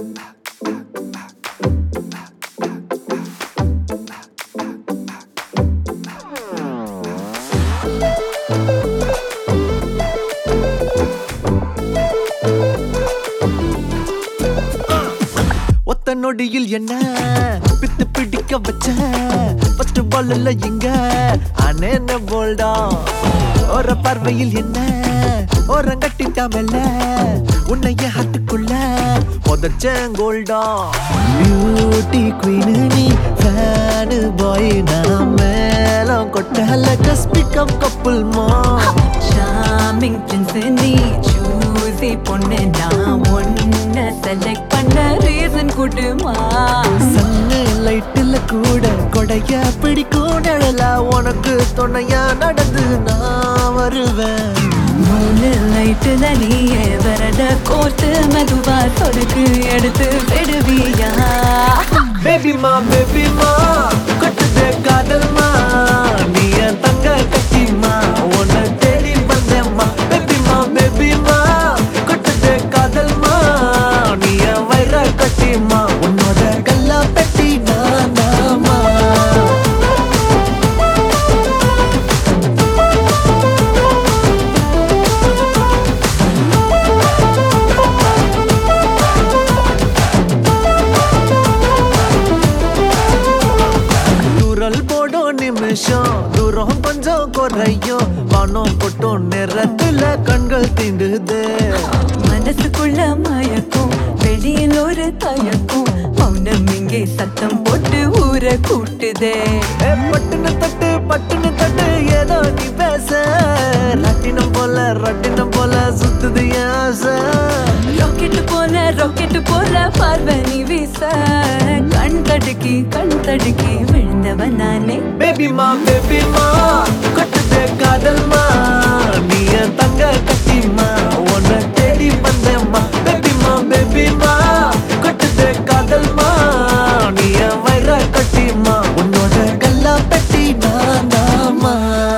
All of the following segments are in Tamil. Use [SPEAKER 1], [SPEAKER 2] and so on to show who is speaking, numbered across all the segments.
[SPEAKER 1] ஒத்த நொடியில் என்ன பித்து பிடிக்க வச்ச பத்து பால்ல எங்க அனேன போல்டா ஒரு பார்வையில் என்ன ஓரங்கட்டிட்டாமல்ல உன்னைய ஹத்துக்குள்ள புதச்சேன் கோல்டா பியூட்டி குயின் நீ ஃபேனு பாய் நான் மேலம் கொட்டல கஸ்பிகம் கப்புல் மா
[SPEAKER 2] சாமிங் பிரின்ஸ் நீ சூசி பொண்ணு நான் ஒன்ன செலக்ட் பண்ண ரீசன் குடுமா
[SPEAKER 1] சன்னு லைட்டுல கூட கொடைய பிடிக்கும் நிழலா உனக்கு துணையா நடந்து நான் வருவேன்
[SPEAKER 2] மூணு லைட்டுல நீயே வரத கோர்த்து மெதுவா சொடுக்கு எடுத்து விடுவியா
[SPEAKER 1] பேபி மா பேபி மா கொட்டுதே காதல் மா நீ என் தங்க கட்டிமா உன்னை தேடி வந்தேம்மா பேபி மா பேபி மா கொட்டுதே காதல் மா நீ என் வயிற கட்டிமா உன்னோட கல்லா பெட்டி நான் நாமா தூரல் போடும் நிமிஷம் தூரம் கொஞ்சம் குறையும் வானம் கொட்டும் நேரத்துல கண்கள் தீண்டுது
[SPEAKER 2] மனசுக்குள்ள மயக்கும் வெளியில் ஒரு தயக்கும் மௌனம் இங்கே சத்தம் போட்டு ஊரை கூட்டுதே
[SPEAKER 1] ஏ, பட்டுன்னு தட்டு பட்டுன்னு தட்டு ஏதோ நீ பேச ரட்டினம் போல ரட்டினம் போல சுத்துது என் ஆசை
[SPEAKER 2] ராக்கெட் போல ராக்கெட் போல பார்வை நீ வீச கண் தடுக்கி கண் தடுக்கி விழுந்தவன் நானே
[SPEAKER 1] பேபி மா பேபி மா கொட்டுதே காதல் மா நீ என் தங்க கட்டிமா உன்னை தேடி வந்தேம்மா பேபி மா பேபி மா கொட்டுதே காதல் மா நீ என் வயிற கட்டிமா உன்னோட கல்லா பெட்டி நான் நாமா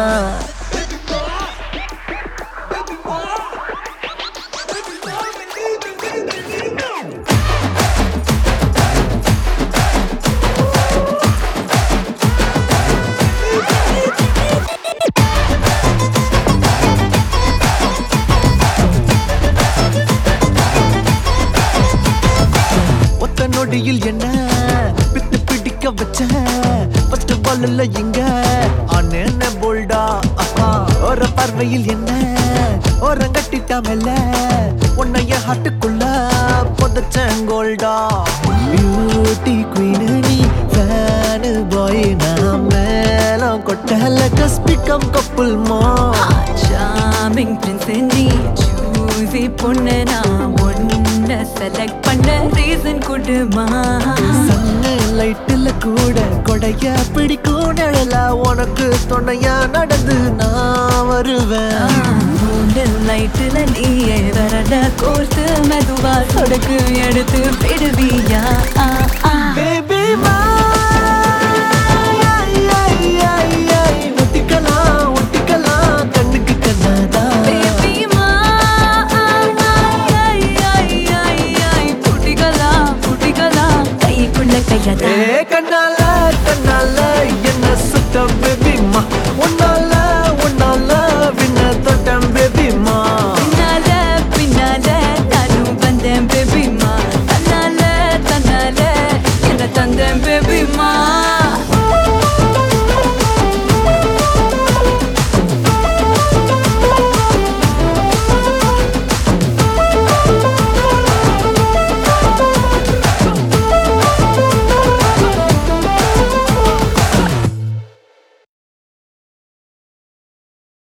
[SPEAKER 1] ஒத்த நொடியில் என்ன பித்து பிடிக்க வச்ச பத்து பால்ல எங்க அண்ணன போல்டா அப்பா ஒரு பார்வையில் என்ன ஓரங்கட்டிட்டாமல்ல உன்னைய ஹாட்டுக்குள்ள புதைச்சேன் கோல்டா பியூட்டி குயின் நீ ஃபேனு பாய் நான் மேலம் கொட்டல கஸ்பிகம் கப்புல் மா
[SPEAKER 2] சாமிங் பிரின்ஸ் நீ சூசி பொண்ணு நான் ஒன்ன செலக்ட் பண்ண ரீசன் குடுமா
[SPEAKER 1] சன்னு லைட்டுல கூட கொடைய பிடிக்கும் நிழலா உனக்கு துணையா நடந்து நான் வருவேன்
[SPEAKER 2] மூணு லைட்டுல நீயே வரத கோர்த்து மெதுவா சொடுக்கு எடுத்து விடுவியா ஆ, ஆ.
[SPEAKER 1] பேபி ஒட்டிக்கலாம் ஒட்டிக்கலாம் கண்ணுக்கு கண்ணாதா
[SPEAKER 2] Baby, மா, ஆய், ஆய், ஆய், ஆய், ஆய், புடிகலா, புடிகலா, கைக்குள்ள கையதா
[SPEAKER 1] ஏ கண்ணால